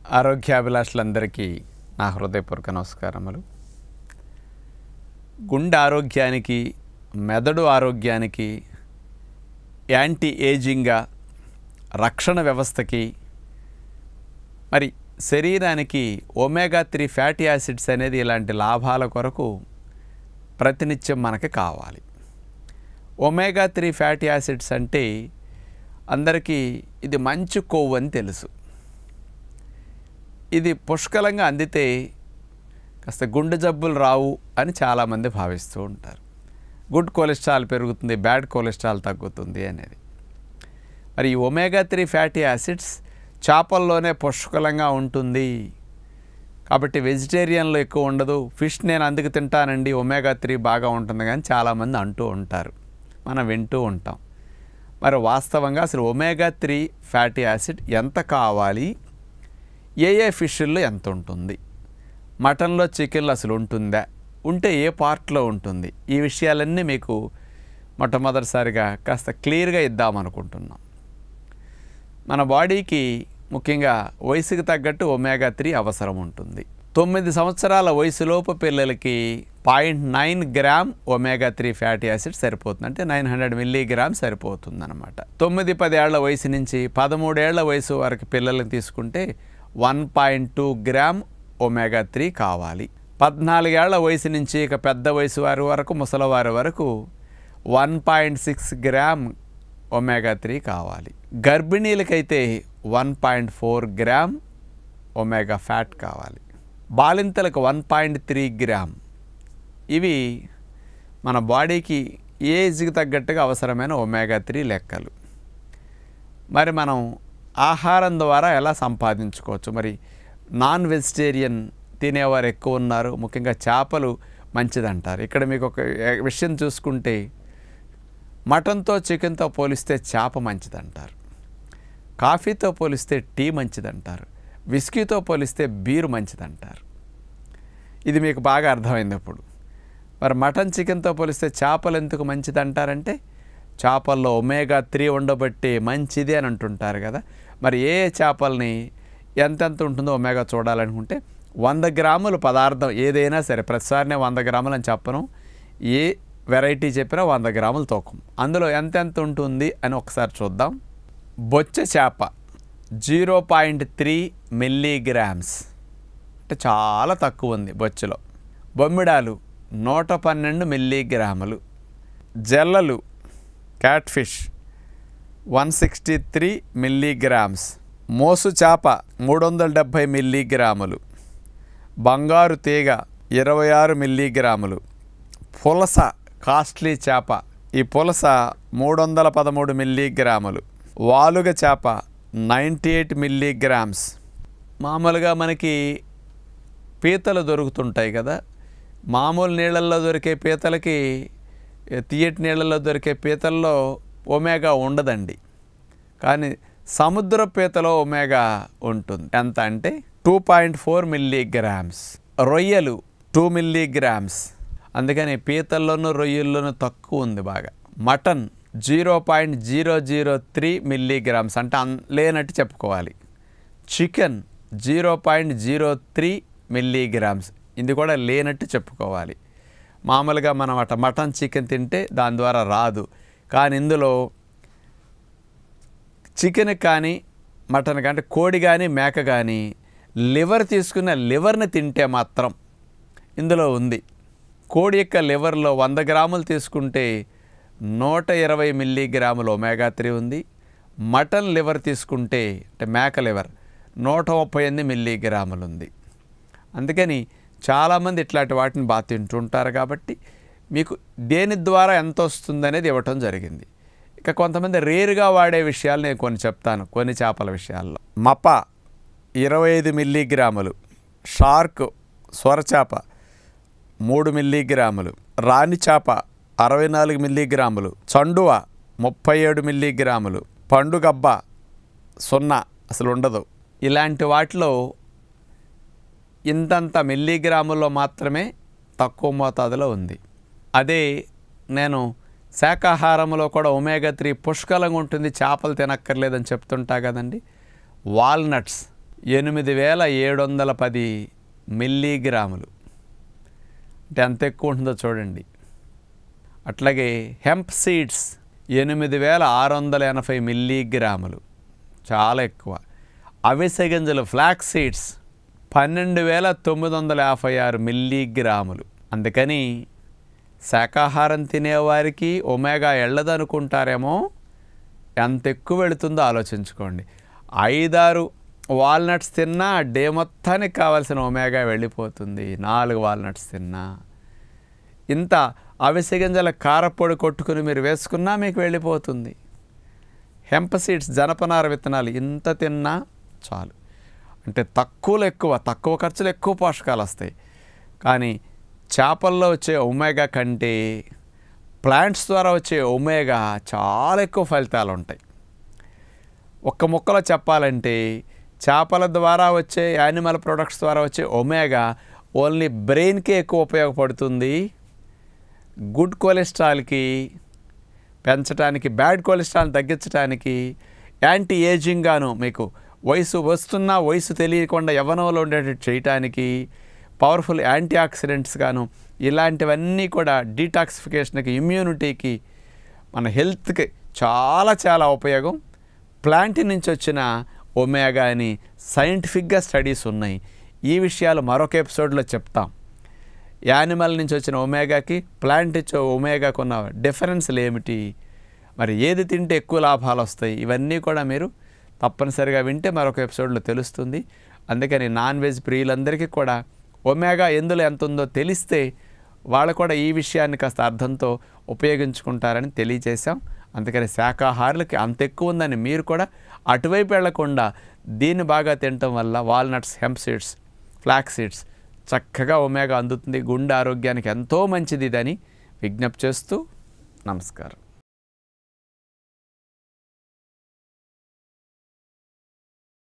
ఆరోగ్యాభిలాషులందరికీ నా హృదయపూర్వక నమస్కారములు గుండె ఆరోగ్యానికి మెదడు ఆరోగ్యానికి యాంటీ ఏజింగ్గా రక్షణ వ్యవస్థకి మరి శరీరానికి ఒమేగా త్రీ ఫ్యాటీ యాసిడ్స్ అనేది ఇలాంటి లాభాల కొరకు ప్రతినిత్యం మనకి కావాలి ఒమేగా త్రీ ఫ్యాటీ యాసిడ్స్ అంటే అందరికీ ఇది మంచి కొవ్వు అని తెలుసు ఇది పుష్కలంగా అందితే కాస్త గుండె జబ్బులు రావు అని చాలామంది భావిస్తూ ఉంటారు గుడ్ కొలెస్ట్రాల్ పెరుగుతుంది బ్యాడ్ కొలెస్ట్రాల్ తగ్గుతుంది అనేది మరి ఈ ఒమేగా త్రీ ఫ్యాటీ యాసిడ్స్ చేపల్లోనే పుష్కలంగా ఉంటుంది కాబట్టి వెజిటేరియన్లో ఎక్కువ ఉండదు ఫిష్ నేను అందుకు తింటానండి ఒమేగా త్రీ బాగా ఉంటుంది కానీ చాలామంది అంటూ ఉంటారు మనం వింటూ ఉంటాం మరి వాస్తవంగా అసలు ఒమేగా త్రీ ఫ్యాటీ యాసిడ్ ఎంత కావాలి ఏ ఏ ఫిష్ల్లో ఎంత ఉంటుంది మటన్లో చికెన్లో అసలు ఉంటుందా ఉంటే ఏ పార్ట్లో ఉంటుంది ఈ విషయాలన్నీ మీకు మొట్టమొదటిసారిగా కాస్త క్లియర్గా ఇద్దామనుకుంటున్నాం మన బాడీకి ముఖ్యంగా వయసుకు తగ్గట్టు ఒమేగా త్రీ అవసరం ఉంటుంది తొమ్మిది సంవత్సరాల వయసులోపు పిల్లలకి point nine gram omega three fatty acid సరిపోతుంది అంటే నైన్ హండ్రెడ్ మిల్లీగ్రామ్ సరిపోతుంది అనమాట తొమ్మిది పదేళ్ల వయసు నుంచి పదమూడేళ్ల వయసు వరకు పిల్లల్ని తీసుకుంటే one point two gram omega three కావాలి పద్నాలుగేళ్ల వయసు నుంచి ఇక పెద్ద వయసు వారి వరకు ముసలివారి వరకు one point six gram omega three కావాలి గర్భిణీలకైతే one point four gram omega fat కావాలి బాలింతలకు వన్ పాయింట్ త్రీ గ్రామ్ ఇవి మన బాడీకి ఏజ్కి తగ్గట్టుగా అవసరమైన ఒమేగా త్రీ లెక్కలు మరి మనం ఆహారం ద్వారా ఎలా సంపాదించుకోవచ్చు మరి నాన్ వెజిటేరియన్ తినేవారు ఎక్కువ ఉన్నారు ముఖ్యంగా చేపలు మంచిదంటారు ఇక్కడ మీకు ఒక విషయం చూసుకుంటే మటన్తో చికెన్తో పోలిస్తే చేప మంచిదంటారు కాఫీతో పోలిస్తే టీ మంచిదంటారు విస్కీతో పోలిస్తే బీరు మంచిదంటారు ఇది మీకు బాగా అర్థమైంది ఇప్పుడు మరి మటన్ చికెన్తో పోలిస్తే చేపలు ఎందుకు మంచిదంటారంటే చేపల్లో ఒమేగా త్రీ ఉండబట్టి మంచిది అని అంటుంటారు కదా మరి ఏ ఏ చేపల్ని ఎంతెంత ఉంటుందో ఒమేగా చూడాలనుకుంటే వంద గ్రాముల పదార్థం ఏదైనా సరే ప్రతిసారినే వంద గ్రాములు అని చెప్పను ఏ వెరైటీ చెప్పినా వంద గ్రాములు తూకం అందులో ఎంతెంత ఉంటుంది అని ఒకసారి చూద్దాం బొచ్చ చేప జీరో పాయింట్ త్రీ మిల్లీగ్రామ్స్ అంటే చాలా తక్కువ ఉంది బొచ్చులో బొమ్మిడాలు నూట పన్నెండు మిల్లీగ్రాములు జల్లలు catfish one sixty three milligrams మోసు చేప మూడు వందల డెబ్భై మిల్లీగ్రాములు బంగారు తీగ ఇరవై ఆరు మిల్లీగ్రాములు పులస కాస్ట్లీ చేప ఈ పులస మూడు వందల పదమూడు మిల్లీగ్రాములు వాలుగ చేప నైంటీ ఎయిట్ మిల్లీగ్రామ్స్ మామూలుగా మనకి పీతలు దొరుకుతుంటాయి కదా మామూలు నీళ్ళల్లో దొరికే పీతలకి తీయటి నీళ్ళల్లో దొరికే పీతల్లో ఒమేగా ఉండదండి కానీ సముద్ర పీతలో ఒమేగా ఉంటుంది ఎంత అంటే టూ పాయింట్ ఫోర్ మిల్లీగ్రామ్స్ రొయ్యలు టూ మిల్లీగ్రామ్స్ అందుకని పీతల్లోనూ రొయ్యల్లోనూ తక్కువ ఉంది బాగా mutton zero point zero zero three milligrams అంటే అన్ లేనట్టు చెప్పుకోవాలి chicken zero point zero three milligrams ఇది కూడా లేనట్టు చెప్పుకోవాలి మామూలుగా మనం అట మటన్ చికెన్ తింటే దాని ద్వారా రాదు కానీ ఇందులో చికెన్ కానీ మటన్ కానీ కోడి కానీ మేక కానీ లివర్ తీసుకున్న లివర్ని తింటే మాత్రం ఇందులో ఉంది కోడి యొక్క లివర్లో వంద గ్రాములు తీసుకుంటే నూట ఇరవై మిల్లీగ్రాములు ఒమేగా త్రీ ఉంది మటన్ లివర్ తీసుకుంటే అంటే మేక లివర్ నూట ముప్పై ఎనిమిది మిల్లీగ్రాములు ఉంది అందుకని చాలామంది ఇట్లాంటి వాటిని బాగా తింటుంటారు కాబట్టి మీకు దేని ద్వారా ఎంత వస్తుంది అనేది ఇవ్వటం జరిగింది ఇక కొంతమంది రేరుగా వాడే విషయాలు నేను కొన్ని చెప్తాను కొన్ని చేపల విషయాల్లో మప ఇరవై ఐదు మిల్లీగ్రాములు షార్క్ సొరచేప మూడు మిల్లీగ్రాములు రాణి చేప అరవై నాలుగు మిల్లీగ్రాములు చండువ ముప్పై ఏడు మిల్లీగ్రాములు పండుగబ్బ సున్నా అసలు ఉండదు ఇలాంటి వాటిలో ఇంతంత మిల్లీగ్రాముల్లో మాత్రమే తక్కువ మోతాదులో ఉంది అదే నేను శాకాహారంలో కూడా ఒమేగా త్రీ పుష్కలంగా ఉంటుంది చేపలు తినక్కర్లేదని చెప్తుంటా కదండి వాల్నట్స్ ఎనిమిది వేల ఏడు వందల పది మిల్లీగ్రాములు అంటే ఎంత ఎక్కువ ఉంటుందో చూడండి అట్లాగే హెంప్ సీడ్స్ ఎనిమిది వేల ఆరు వందల ఎనభై మిల్లీగ్రాములు చాలా ఎక్కువ అవిసె గింజలు ఫ్లాక్ సీడ్స్ పన్నెండు వేల తొమ్మిది వందల యాభై ఆరు మిల్లీగ్రాములు అందుకని శాకాహారం తినేవారికి ఒమేగా వెళ్ళదనుకుంటారేమో ఎంత ఎక్కువ వెళుతుందో ఆలోచించుకోండి ఐదారు వాల్నట్స్ తిన్నా డే మొత్తానికి కావాల్సిన ఒమేగా వెళ్ళిపోతుంది నాలుగు వాల్నట్స్ తిన్నా ఇంత అవిసె గింజల కారపొడి కొట్టుకుని మీరు వేసుకున్నా మీకు వెళ్ళిపోతుంది హెంప సీడ్స్ జనపనార విత్తనాలు ఇంత తిన్నా చాలు అంటే తక్కువలో ఎక్కువ తక్కువ ఖర్చులు ఎక్కువ పోషకాలు వస్తాయి కానీ చేపల్లో వచ్చే ఒమేగా కంటే ప్లాంట్స్ ద్వారా వచ్చే ఒమేగా చాలా ఎక్కువ ఫలితాలు ఉంటాయి ఒక్క ముక్కలో చెప్పాలంటే చేపల ద్వారా వచ్చే యానిమల్ ప్రొడక్ట్స్ ద్వారా వచ్చే ఒమేగా ఓన్లీ బ్రెయిన్కే ఎక్కువ ఉపయోగపడుతుంది గుడ్ కొలెస్ట్రాల్కి పెంచడానికి బ్యాడ్ కొలెస్ట్రాల్ తగ్గించడానికి యాంటీ ఏజింగ్ గాను మీకు వయసు వస్తున్నా వయసు తెలియకుండా యవ్వనంలో ఉండేటట్టు చేయటానికి పవర్ఫుల్ యాంటీ ఆక్సిడెంట్స్ గాను ఇలాంటివన్నీ కూడా డీటాక్సిఫికేషన్కి ఇమ్యూనిటీకి మన హెల్త్కి చాలా చాలా ఉపయోగం ప్లాంట్ నుంచి వచ్చిన ఒమేగా అని సైంటిఫిక్గా స్టడీస్ ఉన్నాయి ఈ విషయాలు మరొక ఎపిసోడ్లో చెప్తాం యానిమల్ నుంచి వచ్చిన ఒమేగాకి ప్లాంట్ ఇచ్చే ఒమేగాకు ఉన్న డిఫరెన్స్లు ఏమిటి మరి ఏది తింటే ఎక్కువ లాభాలు వస్తాయి ఇవన్నీ కూడా మీరు తప్పనిసరిగా వింటే మరొక ఎపిసోడ్లో తెలుస్తుంది అందుకని నాన్ వెజ్ ప్రియులందరికీ కూడా ఒమేగా ఎందులో ఎంత ఉందో తెలిస్తే వాళ్ళు కూడా ఈ విషయాన్ని కాస్త అర్థంతో ఉపయోగించుకుంటారని తెలియజేశాం అందుకని శాకాహారులకి అంత ఎక్కువ ఉందని మీరు కూడా అటువైపు వెళ్లకుండా దీన్ని బాగా తినటం వల్ల walnuts hemp seeds flax seeds చక్కగా ఒమేగా అందుతుంది గుండె ఆరోగ్యానికి ఎంతో మంచిది ఇదని విజ్ఞప్తి చేస్తూ నమస్కారం